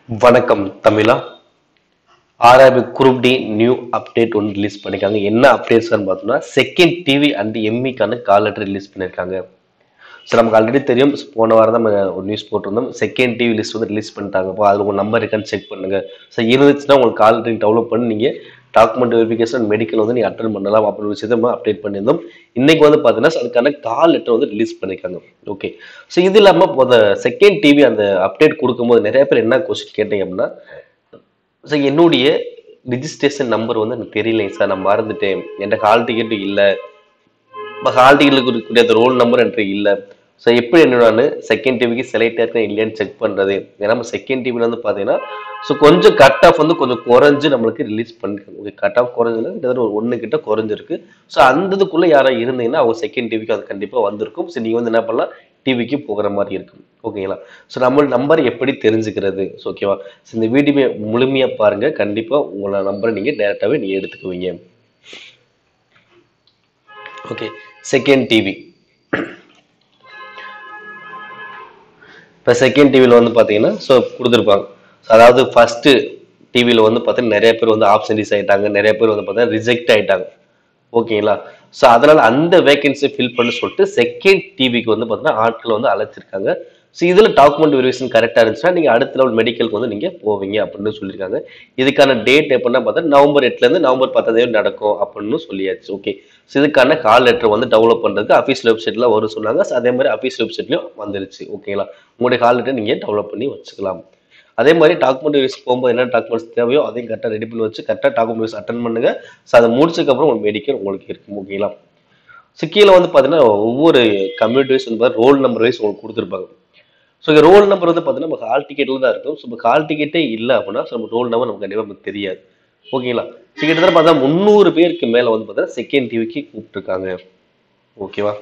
வணக்கம் தமிழா RRB group D new update ஒன்று ரிலீஸ் பண்ணிருக்காங்க என்ன அப்டேட்ஸ்னு பார்த்தோம்னா செகண்ட் டிவி அண்ட் எம்மிக்கான கால் லெட்டர் ரிலீஸ் பண்ணியிருக்காங்க ஸோ நமக்கு ஆல்ரெடி தெரியும் போன வாரம் தான் நம்ம ஒரு நியூஸ் போட்டிருந்தோம் செகண்ட் டிவி லிஸ்ட் வந்து ரிலீஸ் பண்ணிட்டாங்க அப்போ அதில் உங்கள் நம்பர் இருக்கான்னு செக் பண்ணுங்க ஸோ இருந்துச்சுன்னா உங்களுக்கு கால் லெட்டர் டெவலப் பண்ணி நீங்கள் டாக்குமெண்ட் வெரிஃபிகேஷன் மெடிக்கல் வந்து நீங்கள் அட்டன் பண்ணலாம் அப்படின்னு விஷயத்தை நம்ம அப்டேட் பண்ணியிருந்தோம் இன்னைக்கு வந்து பார்த்தீங்கன்னா அதுக்கான கால் லெட்டர் வந்து ரிலீஸ் பண்ணியிருக்காங்க ஓகே ஸோ இது இல்லாமல் அந்த செகண்ட் டிவி அந்த அப்டேட் கொடுக்கும்போது நிறைய பேர் என்ன கொஸ்டின் கேட்டீங்க அப்படின்னா ஸோ என்னுடைய ரிஜிஸ்ட்ரேஷன் நம்பர் வந்து எனக்கு தெரியலைங்க சார் நான் மறந்துட்டேன் என்கிட்ட ஹால் டிக்கெட்டும் இல்லை இப்போ ஹால் டிக்கெட்டில் இருக்கக்கூடிய அந்த ரோல் நம்பர் என்கிட்ட இல்லை ஸோ எப்படி என்ன நான் செகண்ட் டிவிக்கு செலக்ட் ஆயிருக்கேன் இல்லையான்னு செக் பண்ணுறது ஏன்னா நம்ம செகண்ட் டிவியில் வந்து பார்த்தீங்கன்னா ஸோ கொஞ்சம் கட் ஆஃப் வந்து கொஞ்சம் குறைஞ்சு நம்மளுக்கு ரிலீஸ் பண்ணிருக்காங்க ஓகே கட் ஆஃப் குறைஞ்சதுல கிட்டத்தட்ட ஒரு ஒன்று கிட்ட குறைஞ்சிருக்கு ஸோ அந்த இதுக்குள்ளே யாராவது இருந்தீங்கன்னா அவங்க செகண்ட் டிவிக்கு அது கண்டிப்பாக வந்திருக்கும் ஸோ நீங்கள் வந்து என்ன பண்ணலாம் டிவிக்கு போகிற மாதிரி இருக்கும் ஓகேங்களா ஸோ நம்ம நம்பர் எப்படி தெரிஞ்சுக்கிறது ஸோ ஓகேவா ஸோ இந்த வீடியோ முழுமையாக பாருங்கள் கண்டிப்பாக உங்களோட நம்பரை நீங்கள் டேரெக்டாகவே நீங்கள் எடுத்துக்குவீங்க ஓகே செகண்ட் டிவி இப்போ செகண்ட் டிவியில் வந்து பார்த்தீங்கன்னா ஸோ கொடுத்துருப்பாங்க ஸோ அதாவது ஃபஸ்ட்டு டிவியில் வந்து பார்த்தீங்கன்னா நிறைய பேர் வந்து ஆப்ஷன்டிஸ் ஆகிட்டாங்க நிறைய பேர் வந்து பார்த்தீங்கன்னா ரிஜெக்ட் ஆகிட்டாங்க ஓகேங்களா ஸோ அதனால் அந்த வேகன்சி ஃபில் பண்ண சொல்லிட்டு செகண்ட் டிவிக்கு வந்து பார்த்தீங்கன்னா ஆட்களை வந்து அழைச்சிருக்காங்க ஸோ இதில் டாக்குமெண்ட் வெரிஃபிகேஷன் கரெக்டாக இருந்துச்சுன்னா நீங்கள் அடுத்த லெவல் மெடிக்கலுக்கு வந்து நீங்கள் போவீங்க அப்படின்னு சொல்லியிருக்காங்க இதுக்கான டேட் எப்படின்னா பார்த்தா நவம்பர் எட்டுலேருந்து நவம்பர் பத்தாந்தேதி நடக்கும் அப்படின்னு சொல்லியாச்சு ஓகே ஸோ இதுக்கான கால் லெட்டர் வந்து டெவலப் பண்ணுறதுக்கு அஃபீஷியல் வெப்சைட்டில் வரும் சொன்னாங்க ஸோ அதே மாதிரி அஃபீஷியல் வெப்சைட்லையும் வந்துருச்சு ஓகேங்களா உங்களுடைய கால் லெட்டர் நீங்கள் டெவலப் பண்ணி வச்சுக்கலாம் அதே மாதிரி டாக்குமெண்ட் வெரிஃபிகேஷன் போகும்போது என்ன டாக்குமெண்ட்ஸ் தேவையோ அதையும் கரெக்டாக ரெடி பண்ணி வச்சு கரெக்டாக டாக்குமெண்ட் வெரிஃபிகேஷன் அட்டன் பண்ணுங்க ஸோ அதை முடிச்சதுக்கப்புறம் உங்களுக்கு மெடிக்கல் உங்களுக்கு இருக்கும் ஓகேங்களா ஸோ கீழே வந்து பார்த்தீங்கன்னா ஒவ்வொரு கம்யூனிட்டி வைஸ் வந்து ரோல் நம்பர் வைஸ் உங்களுக்கு கொடுத்துருப்பாங்க ஸோ இங்கே ரோல் நம்பர் வந்து பார்த்தீங்கன்னா நம்ம ஹால் டிக்கெட்டில் தான் இருக்கும் ஸோ இப்போ ஹால் டிக்கெட்டே இல்லை அப்படின்னா ஸோ நம்ம ரோல் நம்பர் நமக்கு கண்டிப்பாக நமக்கு தெரியாது ஓகேங்களா ஸோ கிட்டத்தட்ட பார்த்தா முந்நூறு பேருக்கு மேலே வந்து பார்த்தீங்கன்னா செகண்ட் டிவிக்கு கூப்பிட்டுருக்காங்க ஓகேவா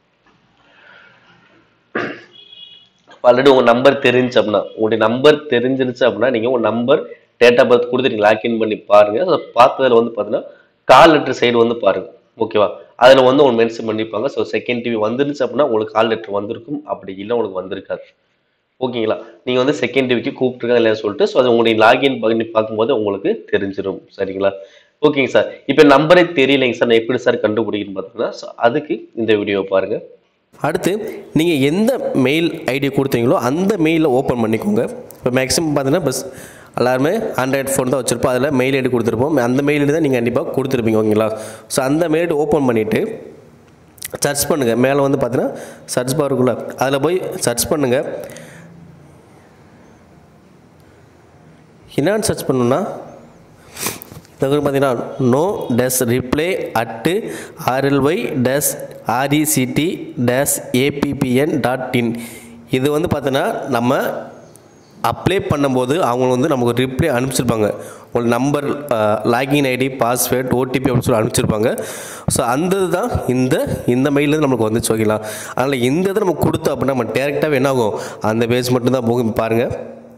ஆல்ரெடி உங்கள் நம்பர் தெரிஞ்சு அப்படின்னா உங்களுடைய நம்பர் தெரிஞ்சிருச்சு அப்படின்னா நீங்கள் உங்கள் நம்பர் டேட் ஆஃப் பர்த் கொடுத்து நீங்கள் லாக்இன் பண்ணி பாருங்கள் அதை பார்த்ததுல வந்து பார்த்தீங்கன்னா கால் லெட்டர் சைடு வந்து பாருங்கள் ஓகேவா அதில் வந்து உங்களுக்கு மென்ஷன் பண்ணியிருப்பாங்க ஸோ செகண்ட் டிவி வந்துருச்சு அப்படின்னா உங்களுக்கு கால் லெட்டர் வந்திருக்கும் அப்படி இல்லை உங்களுக்கு வந்திருக்காது ஓகேங்களா நீங்கள் வந்து செகண்ட் டிவிக்கு கூப்பிட்டுருக்காங்க இல்லையா சொல்லிட்டு ஸோ அது உங்களுடைய லாகின் பண்ணி பார்க்கும்போது உங்களுக்கு தெரிஞ்சிடும் சரிங்களா ஓகேங்க சார் இப்போ நம்பரே தெரியலைங்க சார் நான் எப்படி சார் கண்டுபிடிக்கணும்னு பார்த்தீங்கன்னா ஸோ அதுக்கு இந்த வீடியோவை பாருங்கள் அடுத்து நீங்கள் எந்த மெயில் ஐடி கொடுத்தீங்களோ அந்த மெயிலை ஓப்பன் பண்ணிக்கோங்க இப்போ மேக்ஸிமம் பார்த்தீங்கன்னா பஸ் எல்லாருமே ஆண்ட்ராய்ட் ஃபோன் தான் வச்சுருப்போம் அதில் மெயில் ஐடி கொடுத்துருப்போம் அந்த மெயில் ஐடி தான் நீங்கள் கண்டிப்பாக கொடுத்துருப்பீங்க ஓகேங்களா ஸோ அந்த மெயில் ஐடி ஓப்பன் பண்ணிவிட்டு சர்ச் பண்ணுங்கள் மேலே வந்து பார்த்தீங்கன்னா சர்ச் பாருக்குள்ளே அதில் போய் சர்ச் பண்ணுங்கள் என்னன்னு சர்ச் பண்ணணுன்னா இதுக்கு பார்த்தீங்கன்னா no dash reply at RLY dash RECT dash APPN dot in இது வந்து பார்த்தீங்கன்னா நம்ம அப்ளை பண்ணும்போது அவங்க வந்து நமக்கு ரிப்ளை அனுப்பிச்சிருப்பாங்க ஒரு number login ID password OTP அப்படின்னு சொல்லி அனுப்பிச்சிருப்பாங்க ஸோ அந்த இதுதான் இந்த இந்த மெயிலேருந்து நம்மளுக்கு வந்துச்சு ஓகேங்களா அதனால் இந்த இதை நம்ம கொடுத்தோம் அப்படின்னா நம்ம டேரெக்டாகவே என்ன ஆகும் அந்த பேஸ் மட்டும்தான் போகும் பாருங்கள்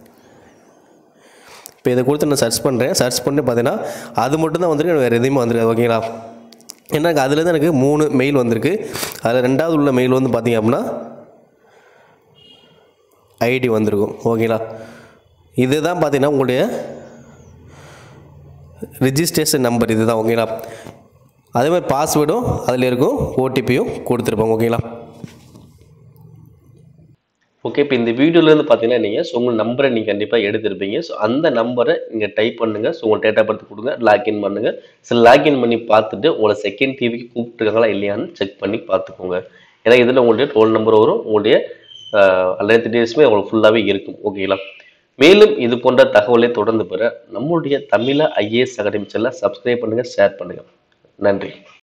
இப்போ இதை கொடுத்து நான் சர்ச் பண்ணுறேன் சர்ச் பண்ணி பார்த்தீங்கன்னா அது மட்டும் தான் வந்திருக்கு எனக்கு வேறு எதுவுமே வந்திருக்காது ஓகேங்களா எனக்கு அதுலேருந்து எனக்கு மூணு மெயில் வந்திருக்கு அதில் ரெண்டாவது உள்ள மெயில் வந்து பார்த்தீங்க அப்படின்னா ஐடி வந்திருக்கும் ஓகேங்களா இதுதான் பார்த்தீங்கன்னா உங்களுடைய ரிஜிஸ்ட்ரேஷன் நம்பர் இதுதான் ஓகேங்களா அதே மாதிரி பாஸ்வேர்டும் அதில் இருக்கும் ஓடிபியும் கொடுத்துருப்பாங்க ஓகேங்களா ஓகே இப்போ இந்த வீடியோலேருந்து பார்த்தீங்கன்னா நீங்கள் ஸோ உங்கள் நம்பரை நீங்கள் கண்டிப்பாக எடுத்திருப்பீங்க ஸோ அந்த நம்பரை நீங்கள் டைப் பண்ணுங்கள் ஸோ உங்கள் டேட் ஆஃப் பர்த் கொடுங்க லாக்இன் பண்ணுங்கள் ஸோ லாக்இன் பண்ணி பார்த்துட்டு உங்களை செகண்ட் டிவிக்கு கூப்பிட்டுருக்காங்களா இல்லையான்னு செக் பண்ணி பார்த்துக்கோங்க ஏன்னா இதில் உங்களுடைய ரோல் நம்பர் வரும் உங்களுடைய அனைத்து டீட்டெயில்ஸுமே உங்களுக்கு ஃபுல்லாகவே இருக்கும் ஓகேங்களா மேலும் இது போன்ற தகவலை தொடர்ந்து பெற நம்மளுடைய தமிழ ஐஏஎஸ் அகாடமி சேனலை சப்ஸ்கிரைப் பண்ணுங்கள் ஷேர் பண்ணுங்கள் நன்றி